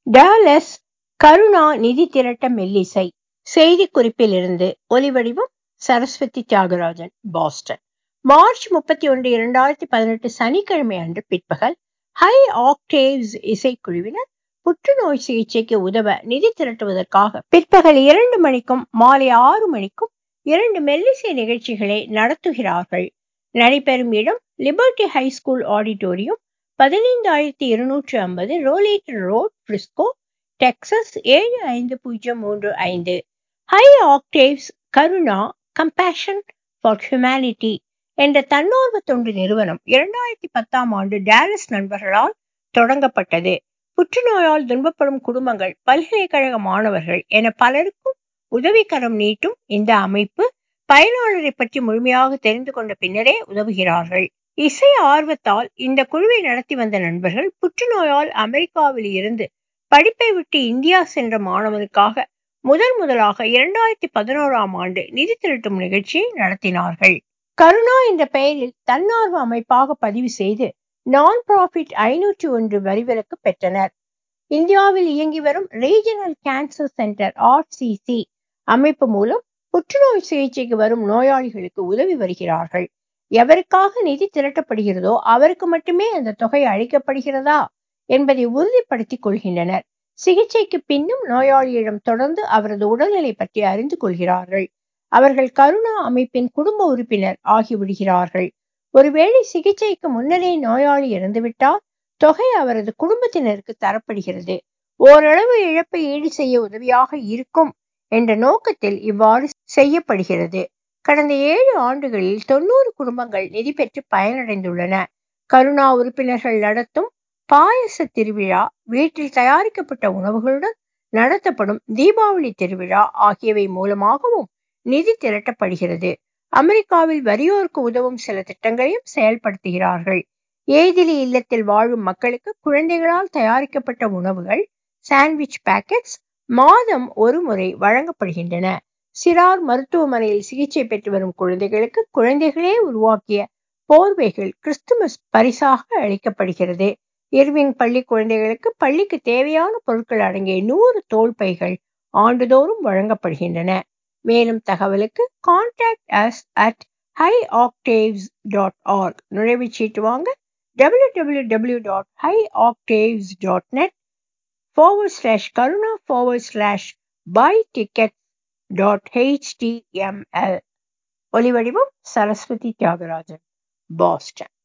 Dallas Karuna நிதி திரட்ட மெல்லிசை செய்திக்குறிப்பிலிருந்து ஒலிவடிவம் சரஸ்வதி தியாகராஜன் பாஸ்டன் மார்ச் முப்பத்தி ஒன்று இரண்டாயிரத்தி பதினெட்டு சனிக்கிழமை அன்று பிற்பகல் ஹை ஆக்டேவ்ஸ் இசைக்குழுவினர் புற்றுநோய் சிகிச்சைக்கு உதவ நிதி திரட்டுவதற்காக பிற்பகல் இரண்டு மணிக்கும் மாலை ஆறு மணிக்கும் இரண்டு மெல்லிசை நிகழ்ச்சிகளை நடத்துகிறார்கள் நடைபெறும் இடம் லிபர்டி ஹை ஸ்கூல் ஆடிட்டோரியம் பதினைந்தாயிரத்தி இருநூற்று ஐம்பது ரோலேட்டர் ரோட் பிரிஸ்கோ டெக்சஸ் ஏழு ஐந்து பூஜ்ஜியம் மூன்று ஐந்து High Octaves Karuna compassion for humanity என்ற தன்னார்வ தொண்டு நிறுவனம் இரண்டாயிரத்தி பத்தாம் ஆண்டு டேலஸ் நண்பர்களால் தொடங்கப்பட்டது புற்றுநோயால் துன்பப்படும் குடும்பங்கள் பல்கலைக்கழக மாணவர்கள் என பலருக்கும் உதவிக்கரம் நீட்டும் இந்த அமைப்பு பயனாளரை பற்றி முழுமையாக தெரிந்து கொண்ட பின்னரே உதவுகிறார்கள் இசை ஆர்வத்தால் இந்த குழுவை நடத்தி வந்த நண்பர்கள் புற்றுநோயால் அமெரிக்காவில் இருந்து படிப்பை விட்டு இந்தியா சென்ற மாணவனுக்காக முதல் முதலாக இரண்டாயிரத்தி பதினோராம் ஆண்டு நிதி திரட்டும் நிகழ்ச்சியை நடத்தினார்கள் கருணா என்ற பெயரில் தன்னார்வ அமைப்பாக பதிவு செய்து நான் ப்ராஃபிட் ஐநூற்றி ஒன்று வரிவிலக்கு பெற்றனர் இந்தியாவில் இயங்கி வரும் ரீஜனல் கேன்சர் சென்டர் ஆர்சிசி அமைப்பு மூலம் புற்றுநோய் சிகிச்சைக்கு வரும் நோயாளிகளுக்கு உதவி வருகிறார்கள் எவருக்காக நிதி திரட்டப்படுகிறதோ அவருக்கு மட்டுமே அந்த தொகை அளிக்கப்படுகிறதா என்பதை உறுதிப்படுத்திக் கொள்கின்றனர் சிகிச்சைக்கு பின்னும் நோயாளியிடம் தொடர்ந்து அவரது உடல்நிலை பற்றி அறிந்து கொள்கிறார்கள் அவர்கள் கருணா அமைப்பின் குடும்ப உறுப்பினர் ஆகிவிடுகிறார்கள் ஒருவேளை சிகிச்சைக்கு முன்னரே நோயாளி இறந்துவிட்டால் தொகை அவரது குடும்பத்தினருக்கு தரப்படுகிறது ஓரளவு இழப்பை ஈடு செய்ய உதவியாக இருக்கும் என்ற நோக்கத்தில் இவ்வாறு செய்யப்படுகிறது கடந்த ஏழு ஆண்டுகளில் தொண்ணூறு குடும்பங்கள் நிதி பெற்று பயனடைந்துள்ளன கருணா உறுப்பினர்கள் நடத்தும் பாயச திருவிழா வீட்டில் தயாரிக்கப்பட்ட உணவுகளுடன் நடத்தப்படும் தீபாவளி திருவிழா ஆகியவை மூலமாகவும் நிதி திரட்டப்படுகிறது அமெரிக்காவில் வறியோருக்கு உதவும் சில திட்டங்களையும் செயல்படுத்துகிறார்கள் ஏதிலி இல்லத்தில் வாழும் மக்களுக்கு குழந்தைகளால் தயாரிக்கப்பட்ட உணவுகள் சாண்ட்விச் பேக்கெட்ஸ் மாதம் ஒரு முறை வழங்கப்படுகின்றன சிறார் மருத்துவமனையில் சிகிச்சை பெற்று வரும் குழந்தைகளுக்கு குழந்தைகளே உருவாக்கிய போர்வைகள் கிறிஸ்துமஸ் பரிசாக அளிக்கப்படுகிறது இர்விங் பள்ளி குழந்தைகளுக்கு பள்ளிக்கு தேவையான பொருட்கள் அடங்கிய நூறு தோல் பைகள் ஆண்டுதோறும் வழங்கப்படுகின்றன மேலும் தகவலுக்கு contact us at High Octaves dot org நுழைவுச்சீட்டு வாங்க W W W dot High Octaves dot net forward slash Karuna forward slash buy ticket dot HTML ஒலிவடிவம் சரஸ்வதி தியாகராஜன் பாஸ்டன்